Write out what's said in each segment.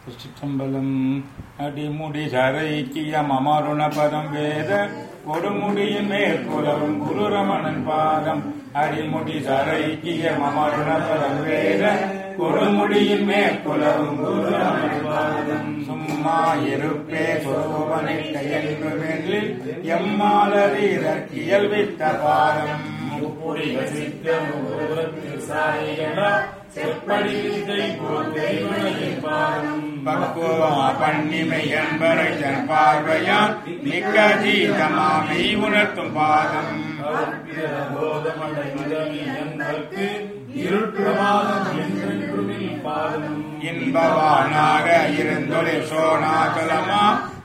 சிற்றம்பலம் அடிமுடி சரைக்கியம் அமருண பதம் வேத கொடுமுடியின் மேற்குலரும் குரு ரமணன் பாதம் அடிமுடி சரைக்கியம் அமருண பதம் வேத கொடுமுடியின் மேற்குலரும் குரு ரமணன் பாதம் சும்மா இருப்பே சொருபனிட்ட என்பவெளில் எம்மாலரீரர் இயல்வித்த பாதம் முப்புடி வசித்த முகூரத்தில் சாயலா செப்படி வித்தை போல் தெய்வனையின் பாதம் பக்குவமா பண்ணிமை என்பரை தன் பார்வையால் மிக்க ஜீதமாமை உணர்த்தும் பாதம் அற்பித போதமடை முதமி என்பர்க்கு இருட்பிரமாதம் என்றென்றுமில் பாதம் இன்பவானாக இருந்தொழில் சோனாச்சலமா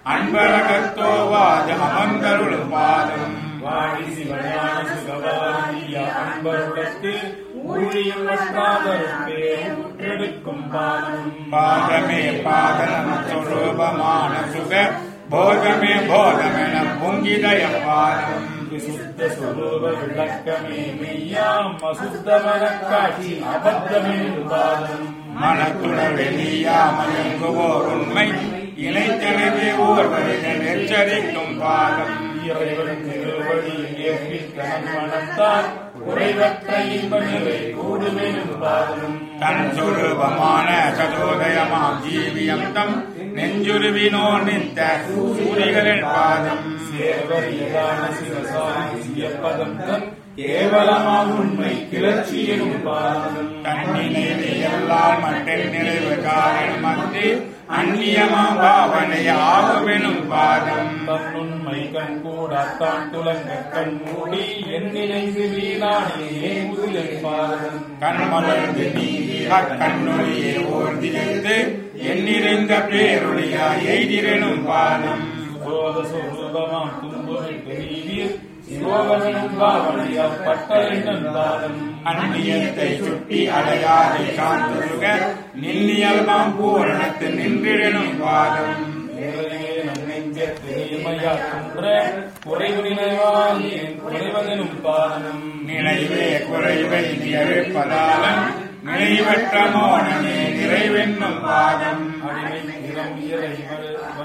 அன்பரகத்தோவாது அமர்ந்தருளும் பாதம் வாழி சிவஞான சுகவாதிய அன்பருடத்து ஊழியம் வற்றாதருப்பே உற்றெடுக்கும் பாதம் பாதமே பாதனம் சொரூபமான சுக போதமே போதமென பொங்கிதய பாதம் விசுத்த சுரூப விளக்கமே மெய்யாம் அசுத்த மனக்காட்சி அபத்தமே பாதம் மனத்துட வெளியாமயங்குவோர் உண்மை இணைத்தனவே ஓர்வரின் எச்சரிக்கும் பாதம் இறைவன் திருவடியில் ஏற்றித் தன் மனத்தால் குறைவற்ற இன்ப நிலை கூடுமெனும் பாதம் தன் சொரூபமான சதோதயமாம் ஜீவியம் தம் நெஞ்சுருவினோ நித்த சூரிகளின் பாதம் சேவரியதான சிவசாய பதம் தன் கேவலமாம் உண்மை கிளர்ச்சி எனும் பாதம் தன்னிலை எல்லால் மட்டில் நிறைவு காரணம் அன்றி அந்நியமாம் பாவனை ஆகுமெனும் பாதம் தன்னுண்மை கண் கூடாத்தான் துலங்க கண் மூடி என் நினைந்து வீணானே முதலில் பாதம் கண்மலர்ந்து நீங்கி அக்கண்ணொழியை ஓர்ந்திருந்து எண்ணிறைந்த பேரொழியா எய்திரெனும் பாதம் சுபோத சுரூபமாம் துன்புகள் பெரியவீர் சிவோகமெனும் பாவனையால் பட்டறிஞன் பாதம் அந்நியத்தை சுட்டி அடையாதை சாந்துருக நின்னியல்மாம் பூரணத்து நின்றிடனும் பாதம் நேரடியே நம் நெஞ்சத்து நீர்மையாக்குன்ற குறைவு நினைவால் என் குறைவதெனும் பாதம் நினைவே குறைவை நியழிப்பதாலும் நினைவற்ற மோனமே நிறைவென்னும் பாதம் அடிமை திறம் இறைவர்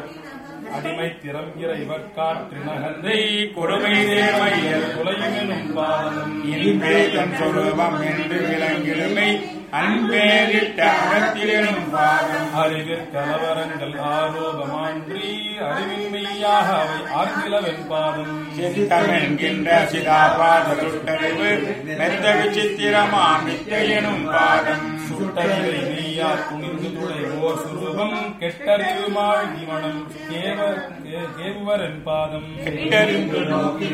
அடிமை திறம் இறைவர் காற்று நகர்ந்தை கொடுமை தேவையல் குலையுமெனும் பாதம் இன்பேதம் சொரூபம் என்று விளங்கிடுமை அன்பேரிட்ட அகத்திலெனும் பாதம் அறிவிற் கலவரங்கள் ஆரோபமான்றி அறிவின்மையாக அவை ஆர்கிலவென் பாதம் சித்தமென்கின்ற சிதாபாத சுட்டறிவு மெத்த விசித்திரமா மித்தையெனும் பாதம் சுட்டறிவை மெய்யா துணிந்து துளை ஓர் சுரூபம் கெட்டறிவு மாழ்கி மனம் கேவ கே- கேவுவரன் பாதம் கெட்டறிந்து நோக்கி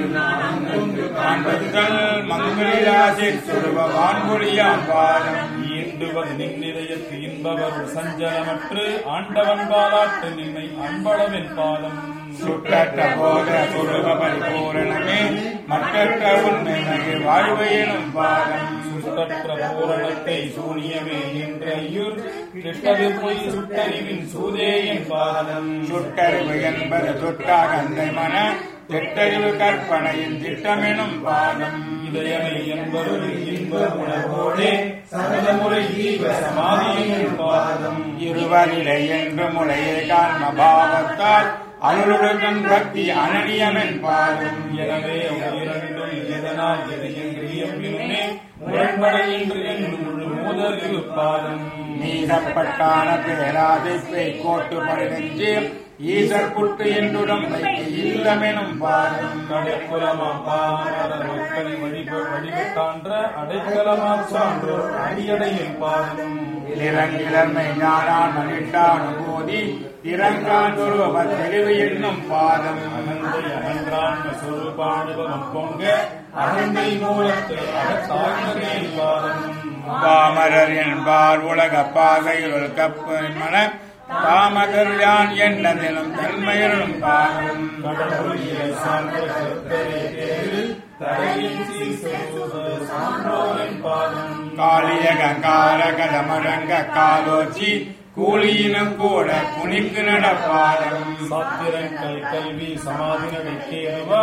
காண்பதுகள் மங்களிராஜை சுருப வான்மொழியாம் பாதம் ஈண்டுவது நின்னிதயத்து இன்பவருள் சஞ்சலமற்று ஆண்டவன் பாலாட்டு நின்னை அன்பளவென் பாதம் சுற்றற்ற போத சுருப பரிபூரணமே மற்றற்ற உண்மை மகிழ் வாழ்வையெனும் பாதம் சுட்டற்ற பூரணத்தை சூனியமே நின்றையுர் கெட்டது பொய் சுட்டறிவின் சூதேயன் பாதம் சுட்டறிவு என்பது சுட்டாகந்தை மன திட்டறிவு கற்பனையின் திட்டமெனும் பாதம் இதயமை என்பது இன்ப உணர்வோடே சகலமுறை ஜீவ சமாதியின் பாதம் இருவரிடை என்று முறையே காண்ம பாவத்தால் அருளுடன் பக்தி அனடியமென் பாதம் எனவே இரண்டும் எதனால் எது என்று எம்பினுமே முரண்படையின்றி என்று முழு மூதறிவு பாதம் நீசப்பட்டான பேராதிப்பை கோட்டு படைநெஞ்சு ஈசர் புட்டு என்றுடன் வைத்து இல்லமெனும் பாதம் கடைக்குலமாம் பாமர மக்கள் வழிப வழிபட்டான்ற அடைக்கலமாம் சான்றோர் அடியடையின் பாதம் இறங்கிழமை ஞானான் மனிட்டானுபூதி இறங்கான் துருவ தெளிவு என்னும் பாதம் அகந்தை அகன்றான் சொருபானுபவம் பொங்க அகந்தை மூலத்தை அகத்தாழ்ந்தே பாதம் பாமரர் என்பார் உலக பாகையுள் கப்பு மன தாமகர் யான் என்னதிலும் தன்மையிலும் பாதம் கடவுளியை சார்ந்த கர்த்தரே தேரு தரையின் சீசோத சான்றோரின் பாதம் காளிய கங்கார கதமரங்க காலோச்சி கூலியினும் கூட குனிக்கு நடப்பாதம் சாத்திரங்கள் கல்வி சமாதினவை தேருவா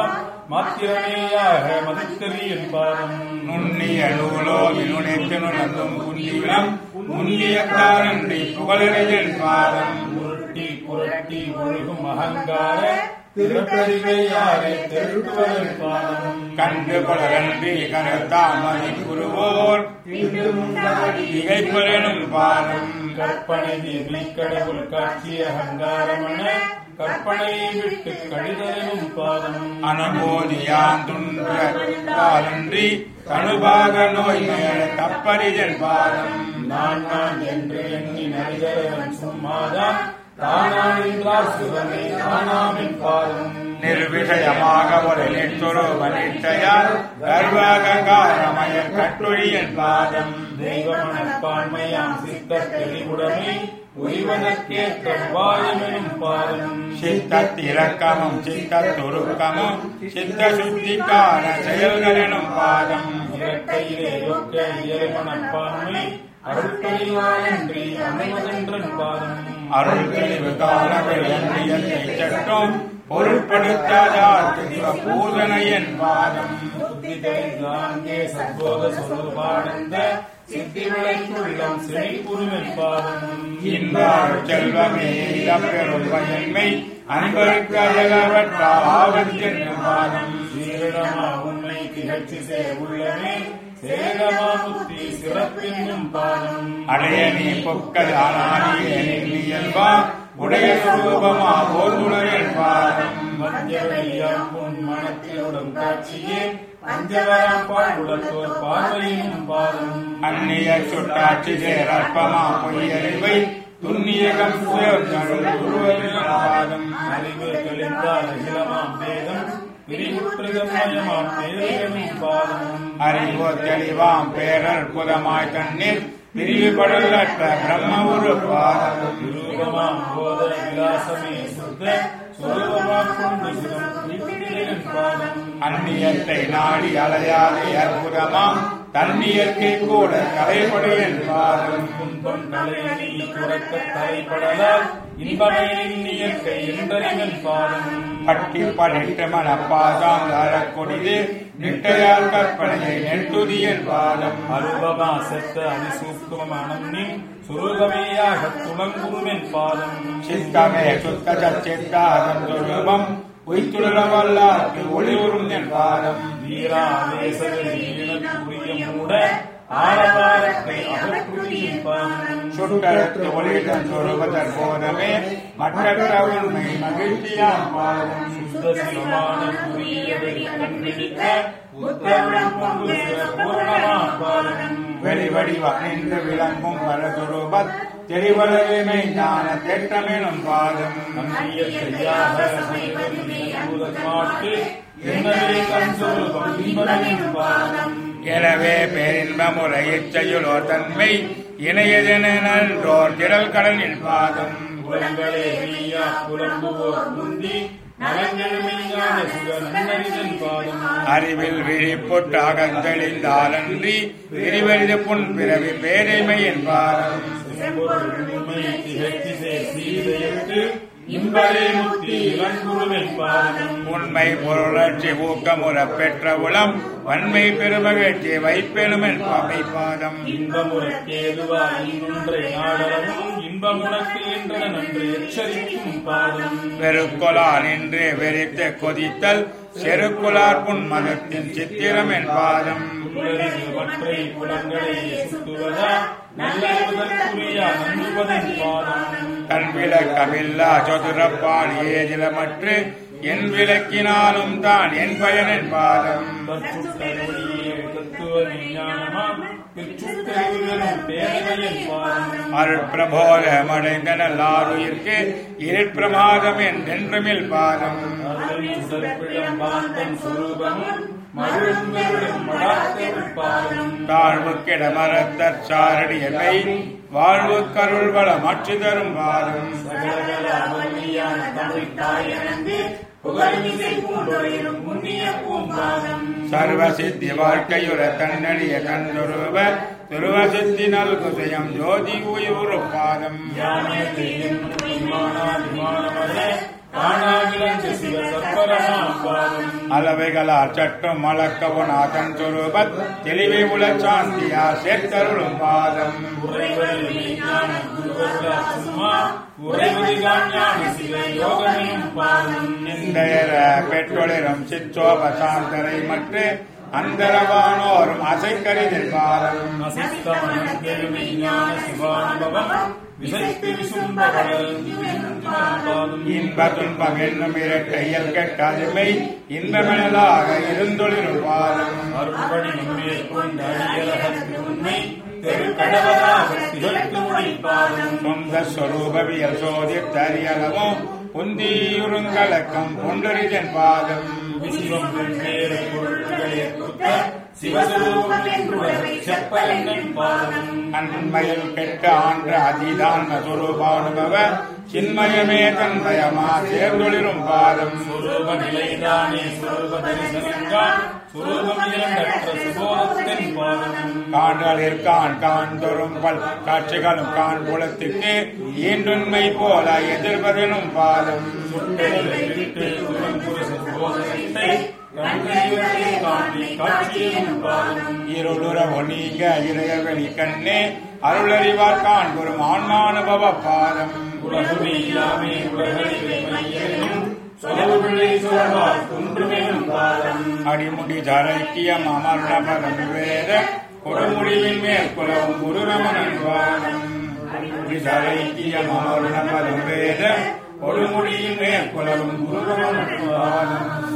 மாத்திரமேயாக மதித்தறியின் பாதம் நுண்ணிய நூலோ நுழைத்து நுழந்தும் குந்திவிடம் முன்னியக்காரன்றி புகழறிஞன் பாதம் உருட்டி புரட்டி ஒழுகும் அகங்கார திருப்பதிவையாரை தெருட்டுவதன் பாதம் கண்டு பலரன்றி கருத்தாமதி குருவோர் திகைப்பலனும் பாதம் கற்பனை கடவுள் காட்சி அகங்காரமன கற்பனையை விட்டு கடிதலும் பாதம் அனுபோதியான் துன்றி கணுபாக நோய் மேல தப்பறிதன் பாதம் நான் நான் என்று எண்ணி நடிகரவன் சும்மாதான் தானான் என்றார் சுகமே தானாமின் பாதம் நிர்விஷயமாக ஒரு நெற்றொரு வலிட்டையால் கர்வகங்காரமய கட்டுழியன் பாதம் தெய்வ மனப்பான்மையாம் சித்த தெளிவுடைமை உய்வதற்கேற்ற உபாயமெனும் பாதம் சித்தத்திறக்கமும் சித்தத்துருக்கமும் சித்த சுத்திக்கான செயல்களெனும் பாதம் இறக்கையிலே ஒக்க இயல் மனப்பான்மை அருட்பணிவாயன்றி அமைவதென்றன் பாதம் அருள் தெளிவு காலவியத்தை சட்டம் பொருட்படுத்தாதார் தெளிவ பூதனையன் பாதம் புத்தி தெளிந்தாங்கே சத்போத சொல்லுபாடந்த சித்தி விளைக்குள்ளம் செழிப்புரிமை பாதம் இன்பாடு செல்வமே இளப்பெரும் பயன்மை அன்பருக்கு அழகவற்றால் ஆவத்தின் பாதம் சீரிடமா உண்மை திகழ்ச்சி சேர் உள்ளமே சேகமா புத்தி சிறப்பென்னும் பாதம் அடைய நீ பொக்கல் ஆனானியே இயல்பா உடைய சுரூபமா போதுடையன் பாதம் மத்தியவழியாம் பொன் மனத்திலுடன் காட்சியே பஞ்சவரம் பாடுலத்தோர் பார்வையினும் பாதம் அந்நிய சுட்டாட்சி சேர் அற்பமா பொய்யறிவை துன்னியகம் சுயருள் பாதம் அறிவு தெளிந்தால் அகிலமாம் வேதம் பிரிவுற்றகமயமாம் பேரகனும் பாதம் அறிவோ தெளிவாம் பேரற்புதமாய் கண்ணீர் பிரிவுபடலற்ற பிரம்ம ஒரு பாதம் விரூபமாம் போத விலாசமே சுத்த சுரூபமாம் கொண்டு சுகம் குறிப்பிடுகிறன் பாதம் அந்நியத்தை நாடி அலையாதே அற்புதமாம் தன்னியற்கை கூட கலைப்படையன் பாதம் துன்பம் கலையணி துறக்க தலைப்படலால் இன்பமையின் இயற்கை என்றறிவன் பாதம் பட்டி பணிட்டு மனப்பாதாம் அறக்கொடிது நிட்டையால் கற்பனையை நெட்டுதியன் பாதம் அருபமா செத்த அதிசூக்குமமானம் நீ சுரூபமேயாக துணங்குருமென் பாதம் சித்தமே சுத்த சச்சித்தாதம் துருவம் உய்துடவல்லாக்கு ஒளிவுறும் என் பாதம் வீராவேசகரிய மூட ஆரவாரத்தை அகற்றுவியின் பாதம் சுட்டத்து ஒளிதன் சொருவதற் போதமே மற்ற உண்மை மகிழ்ச்சியாம் பாதம் சுத்த சிவமான புரியவை கண்டிடிக்க உத்தரம் கொண்டு பூர்ணமா பாதம் வெளிவடிவ நின்று விளங்கும் பரதுருபத் தெரிவளவே ஞான தேற்றமெனும் பாதம் நம்பிய கையாக மாட்டு என்னவே கண் சொருபம் இன்பனின் பாதம் எனவே பேரின்பமுறை இச்சையுளோர் தன்மை இணையதென நன்றோர் திரள் கடலின் பாதம் புலங்களே நீயா புலம்புவோர் முந்தி நலங்கெழுமையான சுக நன்னறிதன் பாதம் அறிவில் விழிப்புட்டு அகந்தெளிந்தாலன்றி விரிவெளித புன் பிறவி பேரைமையின் பாதம் செம்பொருள் உண்மை திகழ்ச்சி சேர் சீதையற்கு இன்பரே முத்தி இளங்குருவின் பாதம் உண்மை பொருளர்ச்சி ஊக்கமுற பெற்ற உளம் வன்மை பெருமகிழ்ச்சி வைப்பெனுமென் பாமை பாதம் இன்பமுறக்கேதுவா இன்னொன்றை நாடளவும் இன்பமுனக்கு என்றன நன்று எச்சரிக்கும் பாதம் வெறுக்கொலா நின்று வெறித்து கொதித்தல் செருக்குலார் புன் மதத்தின் சித்திரம் என் பாதம் உள்ளறிவு மற்றை புலங்களை சுட்டுவதா நல்லறிவதற்குரிய நன்றுவதன் பாதம் கண் விளக்கமில்லா சொதுரப்பால் ஏதிலமற்று என் விளக்கினாலும் தான் என் பயனின் பாதம் தற்சுத்தருளியே தத்துவ விஞ்ஞானமாம் திருச்சுத்தறிவுகளும் பேரவையின் பாதம் அருட்பிரபோதமடைந்த நல்லாருயிர்க்கு இருட்பிரமாதம் என்றென்றுமில் பாதம் அருளின் சுடற்பிடம் பாந்தன் சுரூபமும் மருளும் மடாத்தெருள் பாதம் தாழ்வுக்கிடமரத்தற் சாரடியவை வாழ்வு கருள் வளம் அச்சு தரும் பாதம் சகலகல அவல்லியான தமிழ் தாயனந்து புகழ்மிசை பூண்டொழிலும் புண்ணிய பூம்பாதம் சர்வ சித்தி வாழ்க்கையுற தன்னடிய கண்துருவ துருவ சித்தி நல்குசயம் ஜோதி உயிரு பாதம் ஞானத்தை என்னும் விமானாபிமானமல்ல காணாவிலங்கு சிவ சற்பரமா பாதம் அளவைகளால் சட்டும் மலக்கவும் நாதன் சொரூபத் தெளிவை உல சாந்தியா சேர்த்தருளும் பாதம் உறைவது மெய்ஞான குருவருளா சும்மா உறைவது ஞான சிவ யோகமெனும் பாதம் நிந்தையர பெற்றொழிரும் சிற்றோபசாந்தரை மற்ற அந்தரவானோரும் அசைக்கரிதில் பாதம் அசிஸ்தமனம் பெருமெய்ஞான சிவானுபவம் விசைத்து விசும்பவளல் பாதம் இன்ப துன்பம் என்னும் இரட்டையல் கெட்டாதுமை இன்பமெனலாக இருந்தொழிரும் பாதம் அருள்படி மேற்கொண்ட அடியலகத்து உண்மை தெருக்கடவதாக திகழ்த்து மொழிப்பாதம் சொந்த ஸ்வரூபவியல் சோதித்தறியளவும் உந்தியுறுங்கலக்கம் பொண்டரிதன் பாதம் விசிவம் வெவ்வேறு பொருள்களே குத்த சிவஸ்வரூபம் என்று செப்பலங்கன் பாதம் அன்மையில் கெட்ட ஆன்ற அதிதான சுரூபானுபவ சின்மயமே தன்மயமா சேர்ந்தொழிரும் பாதம் சுரூப நிலைதானே சுரூப தரிசனங்கான் சுரூபம் இரண்டற்ற சுபோதத்தின் பாதம் காண்டலிற்கான் காண்தொரும் பல் காட்சிகளும் காண் புலத்துக்கு ஈண்டுண்மை போல எதிர்வதனும் பாதம் சுட்டெழுதை விட்டு துவங்குருச சுபோதத்தை கண்கையுறை காட்டி காட்சியும் பாதம் இருளுற ஒளிங்க இறையவெளி கண்ணே அருளறிவார் காண்புறும் ஆன்மானுபவ பாதம் உலகுமே இல்லாமே உலகறிவை மையனும் சொலவுகளை சொல்வார் குன்றுமெனும் பாதம் அடிமுடி தரைக்கியம் அமர்ணபரம் வேத கொடுமுடிவின் மேல் குலவும் குருரமணன் வாதம் அடிமுடி தரைக்கியம் அமர்ணபரம் வேத கொடுமுடியின் மேல் குலவும் குருரமணன் வாதம்